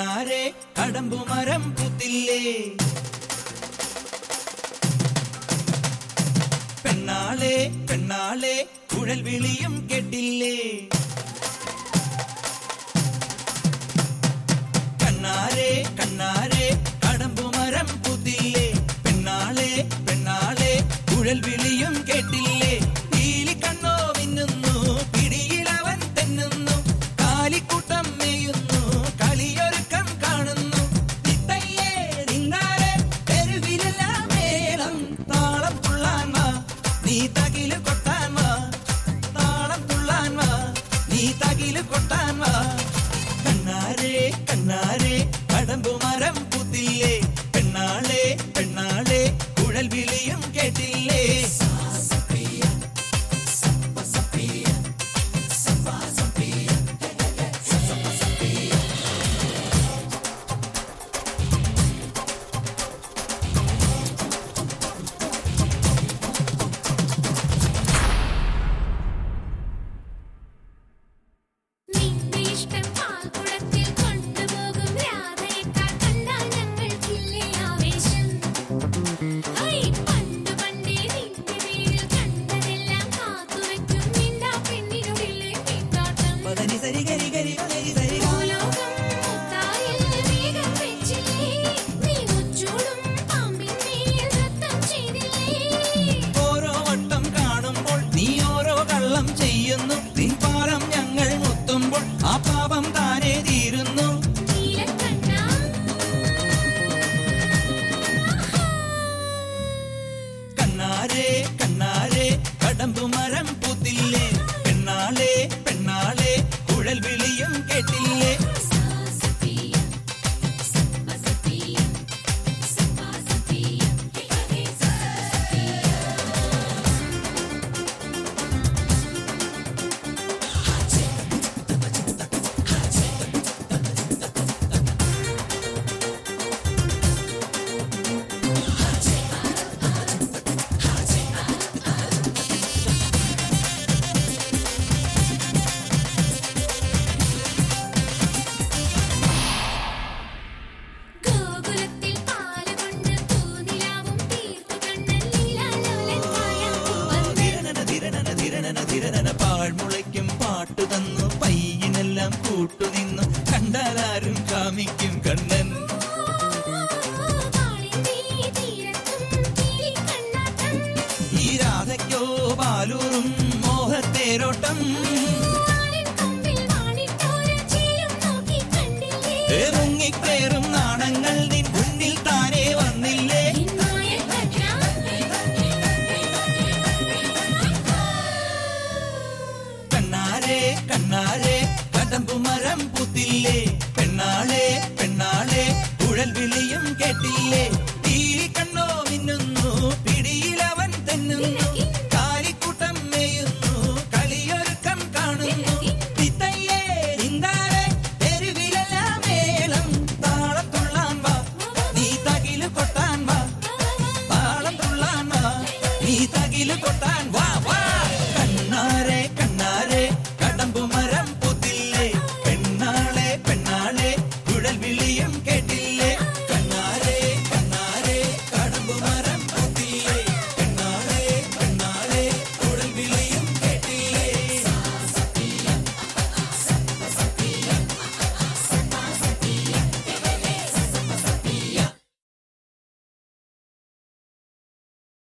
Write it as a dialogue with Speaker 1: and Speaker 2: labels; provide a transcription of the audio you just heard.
Speaker 1: കണ്ണാരെ കടമ്പുമരം പുത്തില്ലേ പെണ്ണാളെ പെണ്ണാളെ കുഴൽ വിളിയും കേട്ടില്ലേ കണ്ണാരെ കണ്ണാരെ കടമ്പുമരം പുത്തില്ലേ പെണ്ണാളെ പെണ്ണാളെ കുഴൽ വിളിയും കേട്ടില്ലേ പീലി കണ്ണോ മിന്നുന്നു പിടിയിലവൻ തെന്നുന്നു കാലിക്കൂട്ടം മേയുന്നു കളിയൊരുക്കം കാണുന്നു നിത്തയ്യേ നിന്നാരെ തെരുവിലെല്ലാം മേളം താളം തുള്ളാൻ വാ നീ തകില് കൊട്ടാൻ വാ താളം തുള്ളാൻ വാ നീ തകില് കൊട്ടാൻ വാ കണ്ണാരെ കണ്ണാരെ കടമ്പുമരം പുത്തില്ലേ പെണ്ണാളെ പെണ്ണാളെ കുഴൽ വിളിയും കേട്ടില്ലേ
Speaker 2: നിന്റെ ഇഷ്ടം പാൽക്കുടത്തിൽ കൊണ്ടുപോകും രാധയേക്കാൾ കണ്ടാൽ ഞങ്ങൾക്കില്ലേ ആവേശം ഹൈ പണ്ട് പണ്ടേ നിന്റെ വീട്ടിൽ കണ്ടതെല്ലാം കാത്തുവെക്കും നിന്റെ പെണ്ണിനുള്ളിലെ പിന്നാട്ടം
Speaker 1: പതനി സരി ഗരി ഗരി പതനി സരി ഗ.
Speaker 2: ഭൂലോകം മുത്തായിൽ വേഗം വെച്ചില്ലേ നീ ഉച്ചൂടും പാമ്പിൻ മേൽ നൃത്തം ചെയ്തില്ലേ
Speaker 1: ഓരോ വട്ടം കാണുമ്പോൾ നീ ഓരോ കള്ളം ചെയ്യുന്നു നിൻപാലം ഞങ്ങൾ മുത്തുമ്പോൾ ആ പാപം താനേ തീരുന്നു
Speaker 2: നീലക്കണ്ണാ
Speaker 1: കണ്ണാരെ കണ്ണാരെ കടമ്പുമരം പൂത്തില്ലേ പെണ്ണാളെ പെണ്ണാളെ കുഴൽ വിളിയും കേട്ടില്ലേ
Speaker 2: സഫിയ സഫിയ സഫിയ സഫിയ ഗോകുലത്തിൽ പാലുകൊണ്ട് പൂനിലാവും തീർത്തു കണ്ണൻ ലീലാലോലൻ വന്ന്
Speaker 1: ധിരനന ധിരനന ധിരനന ധിരനന പാഴ്മുളയ്ക്കും പാട്ടു തന്നു പയ്യനെല്ലാം കൂട്ടുനിന്നു കണ്ടാലാരും കാമിക്കും കണ്ണൻ
Speaker 2: കാളിന്തി തീരത്തും കിളിക്കണ്ണാട്ടം
Speaker 1: ഈ രാധയ്ക്കോ പാലൂറും മോഹത്തേരോട്ടം
Speaker 2: ആരിൻ കൊമ്പിൽ വാണിട്ടോര ചെയ്യും നോക്കി കണ്ടില്ലേ
Speaker 1: മുങ്ങിക്കേറ